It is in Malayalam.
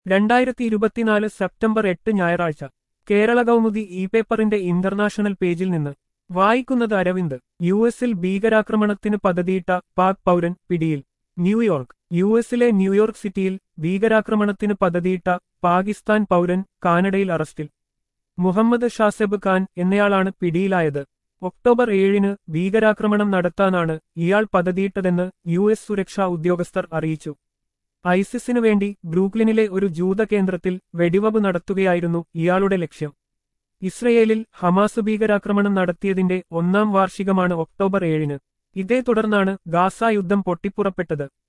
രണ്ടായിരത്തി ഇരുപത്തിനാല് സെപ്റ്റംബർ എട്ട് ഞായറാഴ്ച കേരള കൗമുദി ഇ പേപ്പറിന്റെ ഇന്റർനാഷണൽ പേജിൽ നിന്ന് വായിക്കുന്നത് അരവിന്ദ് യു എസിൽ ഭീകരാക്രമണത്തിന് പദ്ധതിയിട്ട പാക് പൗരൻ പിടിയിൽ ന്യൂയോർക്ക് യു എസിലെ ന്യൂയോർക്ക് സിറ്റിയിൽ ഭീകരാക്രമണത്തിന് പദ്ധതിയിട്ട പാകിസ്ഥാൻ പൗരൻ കാനഡയിൽ അറസ്റ്റിൽ മുഹമ്മദ് ഷാസെബ് ഖാൻ എന്നയാളാണ് പിടിയിലായത് ഒക്ടോബർ ഏഴിന് ഭീകരാക്രമണം നടത്താനാണ് ഇയാൾ പദ്ധതിയിട്ടതെന്ന് യു എസ് സുരക്ഷാ ഉദ്യോഗസ്ഥർ അറിയിച്ചു ഐസിസിനു വേണ്ടി ബ്രൂക്ലിനിലെ ഒരു ജൂത കേന്ദ്രത്തിൽ വെടിവെപ്പ് നടത്തുകയായിരുന്നു ഇയാളുടെ ലക്ഷ്യം ഇസ്രയേലിൽ ഹമാസ് ഭീകരാക്രമണം നടത്തിയതിന്റെ ഒന്നാം വാർഷികമാണ് ഒക്ടോബർ ഏഴിന് ഇതേ തുടർന്നാണ് ഗാസ യുദ്ധം പൊട്ടിപ്പുറപ്പെട്ടത്